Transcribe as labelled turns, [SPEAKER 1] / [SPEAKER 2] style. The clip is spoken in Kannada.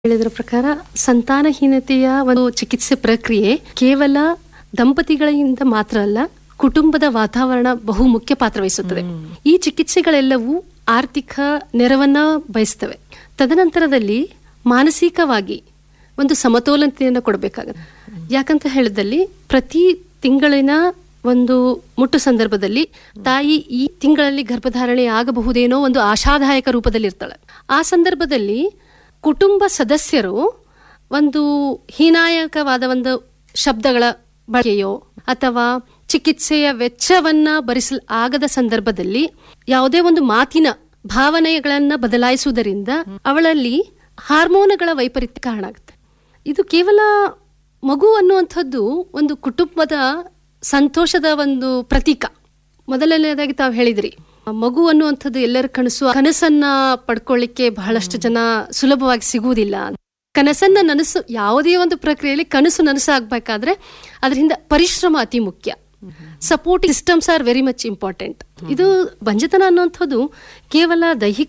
[SPEAKER 1] ಹೇಳಿದ್ರ ಪ್ರಕಾರ ಸಂತಾನಹೀನತೆಯ ಒಂದು ಚಿಕಿತ್ಸೆ ಪ್ರಕ್ರಿಯೆ ಕೇವಲ ದಂಪತಿಗಳಿಂದ ಮಾತ್ರ ಅಲ್ಲ ಕುಟುಂಬದ ವಾತಾವರಣ ಬಹು ಮುಖ್ಯ ಪಾತ್ರ ವಹಿಸುತ್ತದೆ ಈ ಚಿಕಿತ್ಸೆಗಳೆಲ್ಲವೂ ಆರ್ಥಿಕ ನೆರವನ್ನ ಬಯಸ್ತವೆ ತದನಂತರದಲ್ಲಿ ಮಾನಸಿಕವಾಗಿ ಒಂದು ಸಮತೋಲನತೆಯನ್ನು ಕೊಡಬೇಕಾಗುತ್ತೆ ಯಾಕಂತ ಹೇಳಿದಲ್ಲಿ ಪ್ರತಿ ತಿಂಗಳಿನ ಒಂದು ಮುಟ್ಟು ಸಂದರ್ಭದಲ್ಲಿ ತಾಯಿ ಈ ತಿಂಗಳಲ್ಲಿ ಗರ್ಭಧಾರಣೆ ಆಗಬಹುದೇನೋ ಒಂದು ಆಶಾದಾಯಕ ರೂಪದಲ್ಲಿ ಇರ್ತಾಳೆ ಆ ಸಂದರ್ಭದಲ್ಲಿ ಕುಟುಂಬ ಸದಸ್ಯರು ಒಂದು ಹೀನಾಯಕವಾದ ಒಂದು ಶಬ್ದಗಳ ಬಳಕೆಯೋ ಅಥವಾ ಚಿಕಿತ್ಸೆಯ ವೆಚ್ಚವನ್ನ ಭರಿಸಲ್ ಆಗದ ಸಂದರ್ಭದಲ್ಲಿ ಯಾವುದೇ ಒಂದು ಮಾತಿನ ಭಾವನೆಗಳನ್ನ ಬದಲಾಯಿಸುವುದರಿಂದ ಅವಳಲ್ಲಿ ಹಾರ್ಮೋನುಗಳ ವೈಪರೀತ್ಯ ಕಾರಣ ಆಗುತ್ತೆ ಇದು ಕೇವಲ ಮಗು ಅನ್ನುವಂಥದ್ದು ಒಂದು ಕುಟುಂಬದ ಸಂತೋಷದ ಒಂದು ಪ್ರತೀಕ ಮೊದಲನೇದಾಗಿ ತಾವು ಹೇಳಿದ್ರಿ ಮಗು ಅನ್ನುವಂಥದ್ದು ಎಲ್ಲರ ಕನಸು ಆ ಕನಸನ್ನ ಪಡ್ಕೊಳ್ಳಿಕ್ಕೆ ಬಹಳಷ್ಟು ಜನ ಸುಲಭವಾಗಿ ಸಿಗುವುದಿಲ್ಲ ಕನಸನ್ನ ನನಸು ಯಾವುದೇ ಒಂದು ಪ್ರಕ್ರಿಯೆಯಲ್ಲಿ ಕನಸು ನನಸು ಆಗ್ಬೇಕಾದ್ರೆ ಅದರಿಂದ ಪರಿಶ್ರಮ ಅತಿ ಮುಖ್ಯ support systems are very much important ಇದು ಬಂಜತನ ಅನ್ನುವಂಥದ್ದು ಕೇವಲ ದೈಹಿಕ